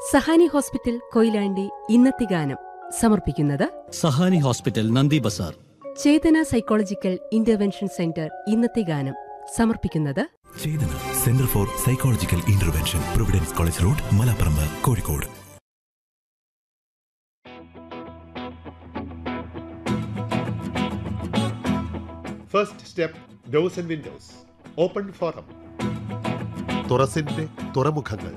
Sahani hospital Koyilandy ഇന്നത്തെ ഗാനം സമർപ്പിക്കുന്നത് Sahani hospital Nandi Bazar Chetana psychological intervention centre ഇന്നത്തെ ഗാനം സമർപ്പിക്കുന്നത് Chetana centre for psychological intervention Providence college road Malaparamba Kozhikode first step doors and windows open forum തുറസിന്റെ തുറമുഖങ്ങൾ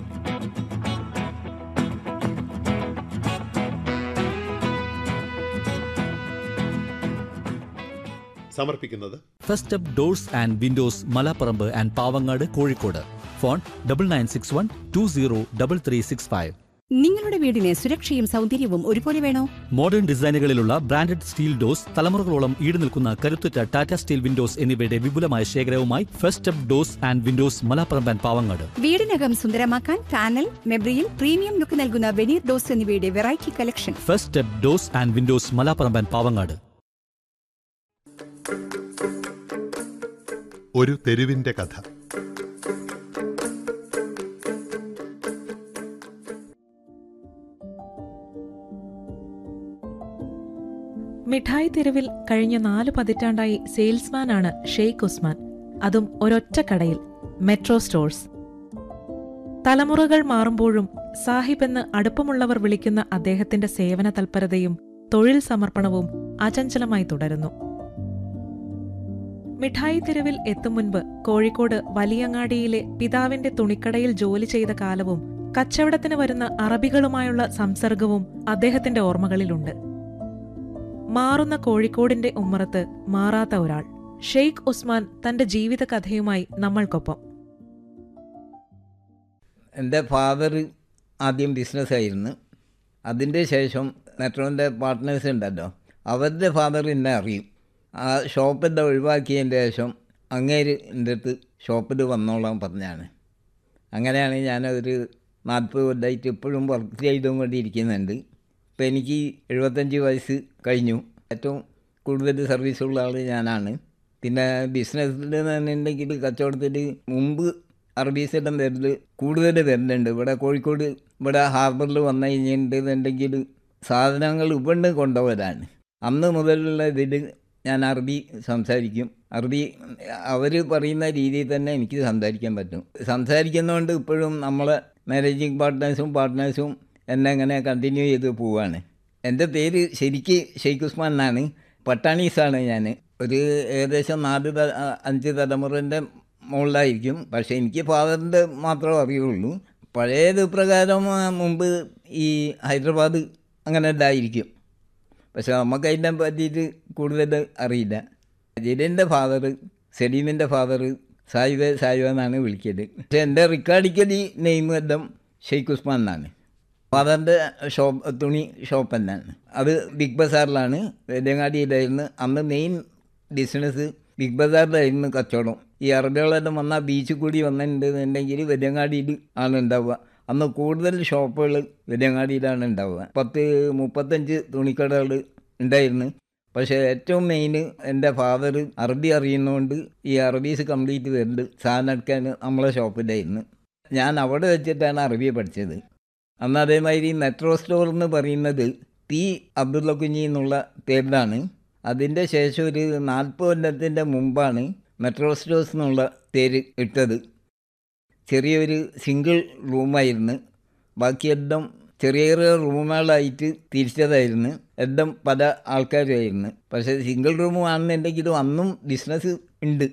സമർപ്പിക്കുന്നത് first step doors and windows Malaparamba and Pavangad Kozhikode phone double nine six one two zero double three six five നിങ്ങളുടെ വീടിന് സുരക്ഷയും സൗന്ദര്യവും ഒരുപോലെ വേണോ modern ഡിസൈനുകളിലുള്ള ബ്രാൻഡഡ് സ്റ്റീൽ ഡോസ് തലമുറകളോളം ഈട് നിൽക്കുന്ന കരുത്തുറ്റ ടാറ്റ സ്റ്റീൽ വിൻഡോസ് എന്നിവയുടെ വിപുലമായ ശേഖരവുമായി first step doors and windows Malaparamba and Pavangad വീടിനകം സുന്ദരമാക്കാൻ പാനൽ മെബ്രിയിൽ പ്രീമിയം ലുക്ക് നൽകുന്ന വെനീർ ഡോസ് എന്നിവയുടെ variety collection first step doors and windows Malaparamba and Pavangad ഒരു തെരുവിന്റെ കഥ മിഠായി തെരുവിൽ കഴിഞ്ഞ നാല് പതിറ്റാണ്ടായി സെയിൽസ്മാനാണ് ഷെയ്ഖ് ഉസ്മാൻ അതും ഒരൊറ്റ കടയിൽ മെട്രോ സ്റ്റോഴ്സ് തലമുറകൾ മാറുമ്പോഴും സാഹിബ് എന്ന് അടുപ്പമുള്ളവർ വിളിക്കുന്ന അദ്ദേഹത്തിന്റെ സേവന തൽപരതയും തൊഴിൽ സമർപ്പണവും അചഞ്ചലമായി തുടരുന്നു മിഠായി തെരുവിൽ എത്തും മുൻപ് കോഴിക്കോട് വലിയങ്ങാടിയിലെ പിതാവിന്റെ തുണിക്കടയിൽ ജോലി ചെയ്ത കാലവും കച്ചവടത്തിന് വരുന്ന അറബികളുമായുള്ള സംസർഗവും അദ്ദേഹത്തിന്റെ ഓർമ്മകളിലുണ്ട് മാറുന്ന കോഴിക്കോടിന്റെ ഉമ്മറത്ത് മാറാത്ത ഒരാൾ ഷെയ്ഖ് ഉസ്മാൻ തന്റെ ജീവിത കഥയുമായി നമ്മൾക്കൊപ്പം എൻ്റെ ഫാദർ ആദ്യം ബിസിനസ്സായിരുന്നു അതിൻ്റെ ശേഷം മെട്രോൻ്റെ പാർട്ട്നേഴ്സ് ഉണ്ടല്ലോ അവരുടെ ഫാദർ എന്നെ അറിയും ആ ഷോപ്പിൻ്റെ ഒഴിവാക്കിയതിന് ശേഷം അങ്ങേര് എൻ്റെ അടുത്ത് ഷോപ്പിൽ വന്നോളാൻ പറഞ്ഞാണ് അങ്ങനെയാണ് ഞാനൊരു നാൽപ്പത് കൊല്ലമായിട്ട് ഇപ്പോഴും വർക്ക് ചെയ്തുകൊണ്ടിരിക്കുന്നുണ്ട് ഇപ്പം എനിക്ക് എഴുപത്തഞ്ച് വയസ്സ് കഴിഞ്ഞു ഏറ്റവും കൂടുതൽ സർവീസുള്ള ആൾ ഞാനാണ് പിന്നെ ബിസിനസ്സിൽ തന്നെയുണ്ടെങ്കിൽ കച്ചവടത്തിൽ മുമ്പ് അറബീസെല്ലാം വരൽ കൂടുതൽ വരുന്നുണ്ട് ഇവിടെ കോഴിക്കോട് ഇവിടെ ഹാർബറിൽ വന്നു കഴിഞ്ഞിട്ടുണ്ടെങ്കിൽ സാധനങ്ങൾ ഇവിടുന്ന് കൊണ്ടുപോകലാണ് അന്ന് മുതലുള്ള ഇതിൽ ഞാൻ അറബി സംസാരിക്കും അറബി അവർ പറയുന്ന രീതിയിൽ തന്നെ എനിക്ക് സംസാരിക്കാൻ പറ്റും സംസാരിക്കുന്നതുകൊണ്ട് ഇപ്പോഴും നമ്മളെ മാനേജിങ് പാർട്ട്നേഴ്സും പാർട്ട്നേഴ്സും എന്നെ അങ്ങനെ കണ്ടിന്യൂ ചെയ്ത് പോവാണ് എൻ്റെ പേര് ശരിക്ക് ഷെയ്ഖ് ഉസ്മാൻ എന്നാണ് പട്ടാണീസാണ് ഞാൻ ഒരു ഏകദേശം നാല് ത അഞ്ച് തലമുറൻ്റെ മുകളിലായിരിക്കും പക്ഷേ എനിക്ക് ഫാദറിൻ്റെ മാത്രമേ അറിയുള്ളൂ പഴയത് പ്രകാരം ആ, മുമ്പ് ഈ ഹൈദരാബാദ് അങ്ങനെ ഉണ്ടായിരിക്കും പക്ഷെ നമുക്ക് അതിനെ പറ്റിയിട്ട് കൂടുതൽ അറിയില്ല ജിലിൻ്റെ ഫാദർ സലീമിൻ്റെ ഫാദർ സായിബ് സായിബ് എന്നാണ് വിളിക്കല് പക്ഷെ എൻ്റെ റിക്കാർഡിക്കലി നെയിം എല്ലാം ഷെയ്ഖ് ഉസ്മാൻ എന്നാണ് ഫാദറിൻ്റെ ഷോപ്പ് തുണി ഷോപ്പ് തന്നെയാണ് അത് ബിഗ് ബസാറിലാണ് വെല്ലങ്ങാടിയിലായിരുന്നു അന്ന് മെയിൻ ബിസിനസ് ബിഗ് ബസാറിലായിരുന്നു കച്ചവടം ഈ അറബികളെല്ലാം വന്നാൽ ബീച്ചിൽ കൂടി വന്നിട്ടുണ്ടെന്നുണ്ടെങ്കിൽ വെല്ലങ്ങാടിയിൽ ആണ് ഉണ്ടാവുക അന്ന് കൂടുതൽ ഷോപ്പുകൾ വെല്ലങ്ങാടിയിലാണ് ഉണ്ടാവുക പത്ത് മുപ്പത്തഞ്ച് തുണിക്കടകൾ ഉണ്ടായിരുന്നു പക്ഷേ ഏറ്റവും മെയിൻ എൻ്റെ ഫാദർ അറബി അറിയുന്നതുകൊണ്ട് ഈ അറബീസ് കംപ്ലീറ്റ് വരുന്നുണ്ട് സാധനം എടുക്കാൻ നമ്മളെ ഷോപ്പിലായിരുന്നു ഞാൻ അവിടെ വെച്ചിട്ടാണ് അറബി പഠിച്ചത് അന്ന് അതേമാതിരി മെട്രോ സ്റ്റോർ എന്ന് പറയുന്നത് പി അബ്ദുള്ള കുഞ്ഞി എന്നുള്ള പേരിലാണ് അതിൻ്റെ ശേഷം ഒരു നാൽപ്പത് കൊല്ലത്തിൻ്റെ മുമ്പാണ് മെട്രോ സ്റ്റോഴ്സ് എന്നുള്ള പേര് ഇട്ടത് ചെറിയൊരു സിംഗിൾ റൂമായിരുന്നു ബാക്കിയെല്ലാം ചെറിയ ചെറിയ റൂമുകളായിട്ട് തിരിച്ചതായിരുന്നു എല്ലാം പല ആൾക്കാരുമായിരുന്നു പക്ഷേ സിംഗിൾ റൂം ആണെന്നുണ്ടെങ്കിലും അന്നും ബിസിനസ് ഉണ്ട്